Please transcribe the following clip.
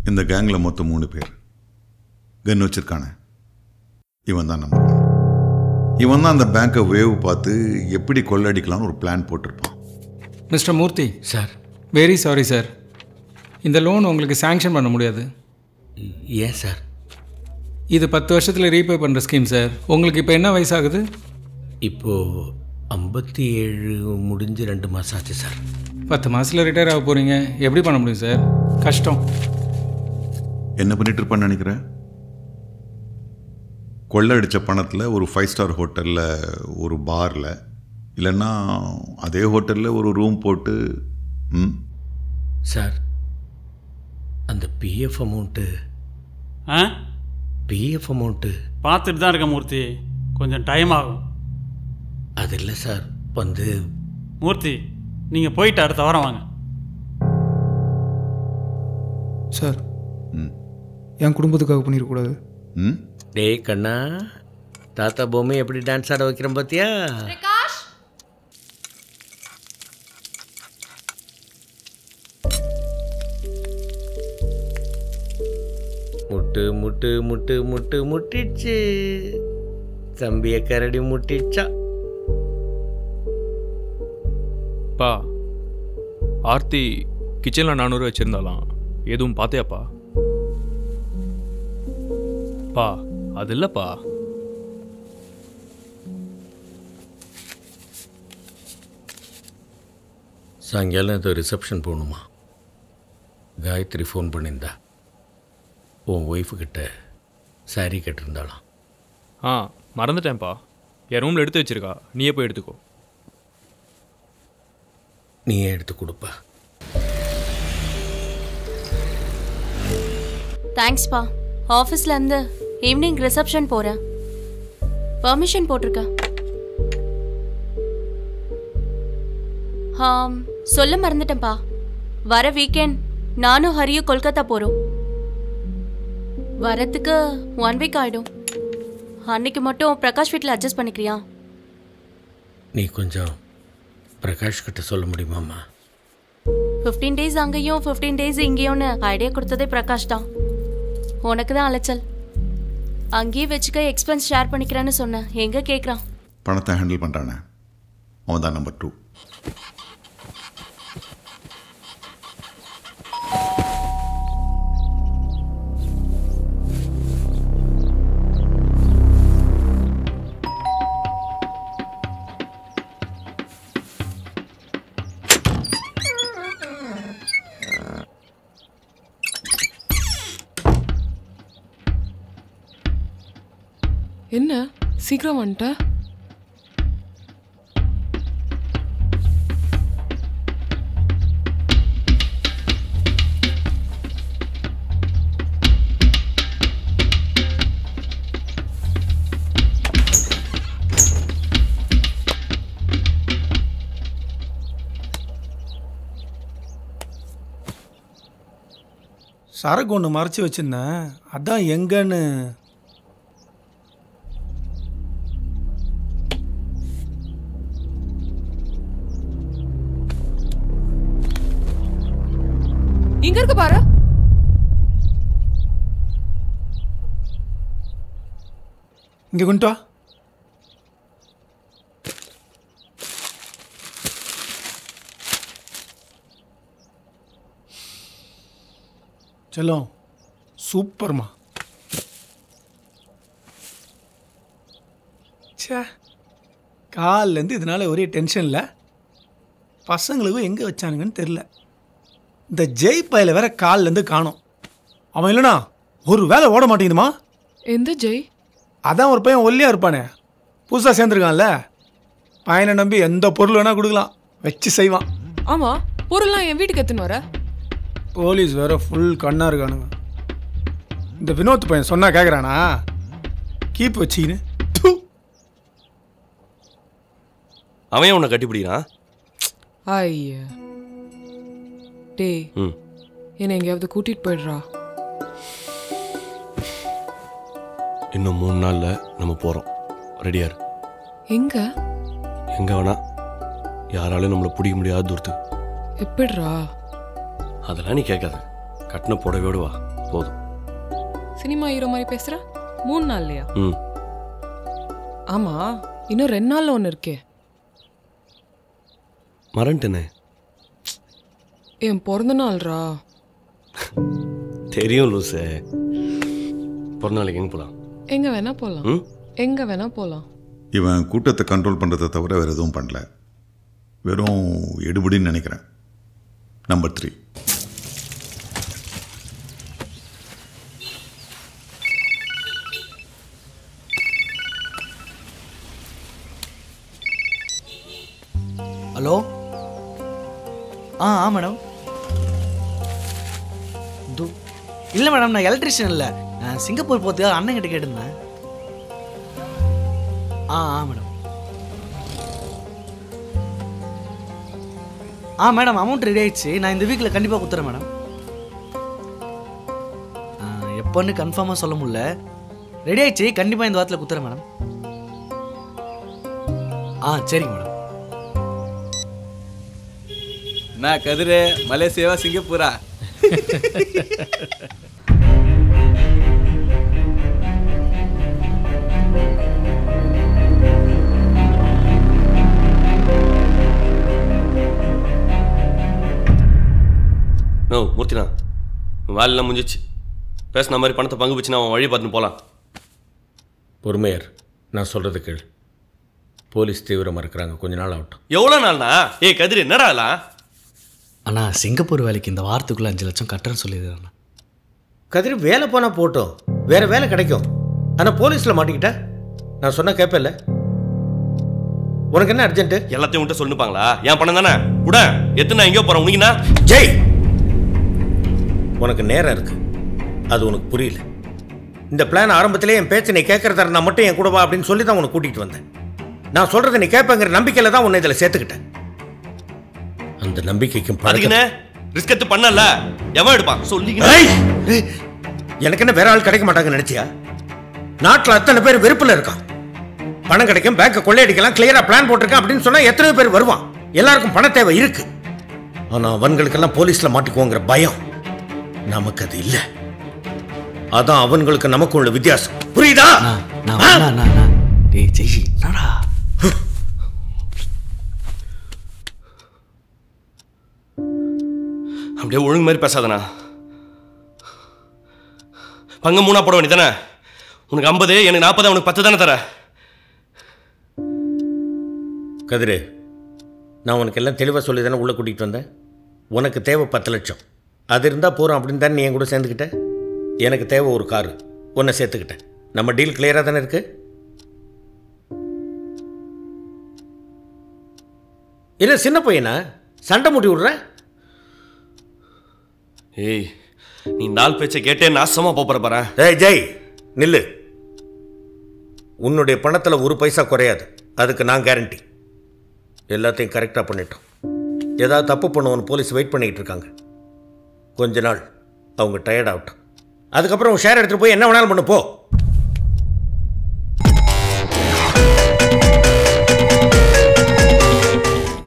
இந்த கேங்கில் மொத்தம் மூணு பேர் கன் வச்சிருக்கானே இவன் தான் நம்பர் ஒன் இவன் தான் அந்த பேங்க்கை வேவ் பார்த்து எப்படி கொள்ளடிக்கலாம்னு ஒரு பிளான் போட்டிருப்பான் mister Murthy sir very sorry sir இந்த லோன் உங்களுக்கு சேங்ஷன் பண்ண முடியாது ஏன் சார் இது பத்து வருஷத்தில் ரீபே பண்ணுற ஸ்கீம் சார் உங்களுக்கு இப்போ என்ன வயசாகுது இப்போது ஐம்பத்தி ஏழு முடிஞ்சு ரெண்டு மாதம் ஆச்சு சார் பத்து மாதத்தில் ரிட்டையர் ஆக போகிறீங்க எப்படி பண்ண முடியும் சார் கஷ்டம் என்ன பண்ணிட்டு இருப்பான்னு நினைக்கிறேன் கொள்ளடிச்ச பணத்தில் ஒரு ஃபைவ் ஸ்டார் ஹோட்டலில் ஒரு பாரில் இல்லைன்னா அதே ஹோட்டலில் ஒரு ரூம் போட்டு ம் சார் அந்த பிஎஃப் அமௌண்ட்டு ஆ பிஎஃப் அமௌண்ட்டு பார்த்துட்டு தான் இருக்கேன் மூர்த்தி கொஞ்சம் டைம் ஆகும் அது இல்லை சார் வந்து மூர்த்தி நீங்கள் போயிட்டு அடுத்த வாரம் வாங்க சார் ம் என் குடும்பத்துக்காக பண்ணிடக்கூடாது ம் டேய் கண்ணா தாத்தா பொம்மை எப்படி டான்ஸ் ஆட வைக்கிறேன் பார்த்தியா முட்டு முட்டு முட்டு முட்டு முட்டிடுச்சு தம்பிய கரடி முட்டிடுச்சா பா ஆர்த்தி கிச்சனில் நானூறு வச்சுருந்தாலாம் எதுவும் பார்த்தியாப்பா பா அது இல்லைப்பா சாயங்காலம் ஏதோ ரிசப்ஷன் போகணுமா காயத்ரி ஃபோன் பண்ணியிருந்தா உன் ஒய்ஃபுக்கிட்ட சாரி கேட்டிருந்தாளாம் ஆ மறந்துட்டேன்ப்பா என் ரூமில் எடுத்து வச்சிருக்கா நீயே போய் எடுத்துக்கோ நீயே எடுத்து கொடுப்பா தேங்க்ஸ்ப்பா ஆஃபீஸ்ல இருந்து ஈவினிங் ரிசப்ஷன் போறேன் பர்மிஷன் போட்டிருக்கேன் ஆம் சொல்ல மறந்துட்டேன்ப்பா வர வீக்கெண்ட் நானும் ஹரியும் கொல்கத்தா போறோம் வரத்துக்கு ஒன் வீக் ஆயிடும் அன்னைக்கு மட்டும் பிரகாஷ் வீட்டில் அட்ஜஸ்ட் பண்ணிக்கிறியா நீ கொஞ்சம் பிரகாஷ் கிட்ட சொல்ல முடியுமாம்மா ஃபிஃப்டீன் டேஸ் அங்கேயும் ஃபிஃப்டீன் டேஸ் இங்கேயும்னு ஐடியா கொடுத்ததே பிரகாஷ் தான் உனக்கு தான் அலைச்சல் அங்கேயே வச்சுக்க எக்ஸ்பென்ஸ் ஷேர் பண்ணிக்கிறேன்னு சொன்னேன் எங்க கேட்குறான் பணத்தை ஹேண்டில் பண்ணுறானே அவன் தான் நம்பர் டூ என்ன சீக்கிரம் வந்துட்ட சரக்கு ஒன்று மறைச்சி வச்சிருந்தேன் அதான் எங்கன்னு இங்க இருக்கு பாரு இங்கே கொண்டு வா செல்லம் சூப்பர்மா ச்சே காலிலேருந்து இதனால ஒரே டென்ஷனில் பசங்களுக்கும் எங்கே வச்சானுங்கன்னு தெரில இந்த ஜெய் பையில வேற கால்லேருந்து காணோம் அவன் இல்லைனா ஒரு வேலை ஓட மாட்டேங்குதுமா எந்த ஜெய் அதான் ஒரு பையன் ஒல்லியாக இருப்பானே புதுசாக சேர்ந்துருக்கான்ல பையனை நம்பி எந்த பொருள் வேணால் கொடுக்கலாம் வச்சு செய்வான் ஆமா பொருள்லாம் என் வீட்டுக்கு எத்துன்னு வர போலீஸ் வேற ஃபுல் கண்ணாக இருக்கானுங்க இந்த வினோத் பையன் சொன்னா கேட்குறானா கீப் வச்சின்னு து. அவன் ஏன் உன்னை கட்டிப்பிடிக்கிறான் ஐய டேய் ம் என்னை எங்கேயாவது கூட்டிட்டு போயிடுறா இன்னும் மூணு நாளில் நம்ம போகிறோம் ரெடியா இரு எங்க எங்கே வேணா யாராலையும் நம்மளை பிடிக்க முடியாத தூரத்துக்கு எப்படிரா அதெல்லாம் நீ கேட்காத கட்டின புடவையோடு வா போதும் சினிமா ஹீரோ மாதிரி பேசுற மூணு நாள்லையா ம் ஆமா இன்னும் ரெண்டு நாள்ல ஒன்று இருக்கே மறந்துட்டேனே என் பிறந்த நாள்ரா தெரியும் லூசு பிறந்த நாளைக்கு எங்கே போகலாம் எங்க வேணா போலாம் ம் எங்க வேணா போலாம் இவன் கூட்டத்தை கண்ட்ரோல் பண்ணுறதை தவிர வேறு எதுவும் பண்ணல வெறும் எடுபடின்னு நினைக்கிறேன் நம்பர் த்ரீ ஹலோ ஆ ஆ மேடம் து இல்லை மேடம் நான் எலக்ட்ரிஷியன் இல்லை நான் சிங்கப்பூர் போகிறதுக்காக அண்ணன் கிட்ட கேட்டிருந்தேன் ஆ ஆ மேடம் ஆ மேடம் அமௌண்ட் ரெடி ஆயிடுச்சு நான் இந்த வீக்கில் கண்டிப்பாக கொடுத்துறேன் மேடம் ஆ, எப்போன்னு கன்ஃபார்மாக சொல்ல முடியல ரெடி ஆயிடுச்சு கண்டிப்பாக இந்த வாரத்தில் கொடுத்துறேன் மேடம் ஆ சரிங்க மேடம் நான் கதிரு மலேசியாவா சிங்கப்பூரா நோ மூர்த்தினா வேலையெல்லாம் முடிஞ்சிச்சு பேசின மாதிரி பணத்தை பங்கு வச்சு அவன் வழி பார்த்துன்னு போகலாம் பொறுமையர் நான் சொல்கிறது கேள் போலீஸ் தீவிரமாக இருக்கிறாங்க கொஞ்ச நாள் ஆகட்டும் எவ்வளோ நாள்னா ஏய் கதிர் என்னடா இதெல்லாம் அண்ணா சிங்கப்பூர் வேலைக்கு இந்த வாரத்துக்குள்ளே அஞ்சு லட்சம் கட்டுறேன்னு சொல்லியிருக்கேன் கதிர் வேலை போனால் போட்டோம் வேற வேலை கிடைக்கும் ஆனால் போலீஸில் மாட்டிக்கிட்ட நான் சொன்ன கேட்பேன்ல உனக்கு என்ன அர்ஜென்ட்டு எல்லாத்தையும் விட்டு சொல்லுப்பாங்களா என் பணம் தானே கூட எத்தனை எங்கேயோ போகிறேன் உனக்குண்ணா ஜெய் உனக்கு நேரம் இருக்கு அது உனக்கு புரியல இந்த பிளான் ஆரம்பத்திலே என் பேச்சை நீ கேட்கறதா நான் மட்டும் என் கூட வா அப்படின்னு சொல்லி தான் உனக்கு கூட்டிகிட்டு வந்தேன் நான் சொல்கிறத நீ கேட்பேங்கிற நம்பிக்கையில் தான் உன்னை இதில் சேர்த்துக்கிட்டேன் அந்த நம்பிக்கைக்கும் அதுக்குன்னு ரிஸ்க் எடுத்து பண்ணல எவன் எடுப்பான் சொல்லிக்கினே ஏய்! ஏய்! எனக்கு என்ன வேற ஆள் கிடைக்க மாட்டாங்கன்னு நினைச்சியா நாட்டில் அத்தனை பேர் வெறுப்புல இருக்கான் பணம் கிடைக்கும் பேங்கை கொள்ளையடிக்கலாம் கிளியரா பிளான் போட்டிருக்கேன் அப்படின்னு சொன்னா எத்தனை பேர் வருவான் எல்லாருக்கும் பண தேவை இருக்கு ஆனா அவன்களுக்கெல்லாம் போலீஸ்ல மாட்டிக்குவோங்கிற பயம் நமக்கு அது இல்ல அதான் அவன்களுக்கு நமக்கு உள்ள வித்தியாசம் புரியுதா நான் அண்ணா அண்ணா அண்ணா டேய் ஜெய் என்னடா அப்படியே ஒழுங்கு மாதிரி பேசாதண்ணா பங்கு மூணா போட வேண்டியதானே உனக்கு ஐம்பது எனக்கு நாற்பது உனக்கு பத்து தானே தர கதிரு நான் உனக்கு எல்லாம் தெளிவாக சொல்லி தானே உள்ளே கூட்டிகிட்டு வந்தேன் உனக்கு தேவை பத்து லட்சம் அது இருந்தால் போகிறோம் அப்படின்னு தானே நீ என் கூட சேர்ந்துக்கிட்ட எனக்கு தேவை ஒரு காரு உன்னை சேர்த்துக்கிட்டேன் நம்ம டீல் கிளியராக தானே இருக்கு இல்லை சின்ன பையனா சண்டை மூட்டி விட்ற ஏய் நீ நாள் பேச்சை கேட்டே நாசமா போற பாரு ஏய் ஜெய் நில்லு உன்னுடைய பணத்தில் ஒரு பைசா குறையாது அதுக்கு நான் கேரண்டி எல்லாத்தையும் கரெக்டாக பண்ணிட்டோம் ஏதாவது தப்பு பண்ணுவோன்னு போலீஸ் வெயிட் பண்ணிக்கிட்டு இருக்காங்க கொஞ்ச நாள் அவங்க டயர்ட் ஆகட்டும் அதுக்கப்புறம் ஷேர் எடுத்துகிட்டு போய் என்ன வேணாலும் பண்ணு போ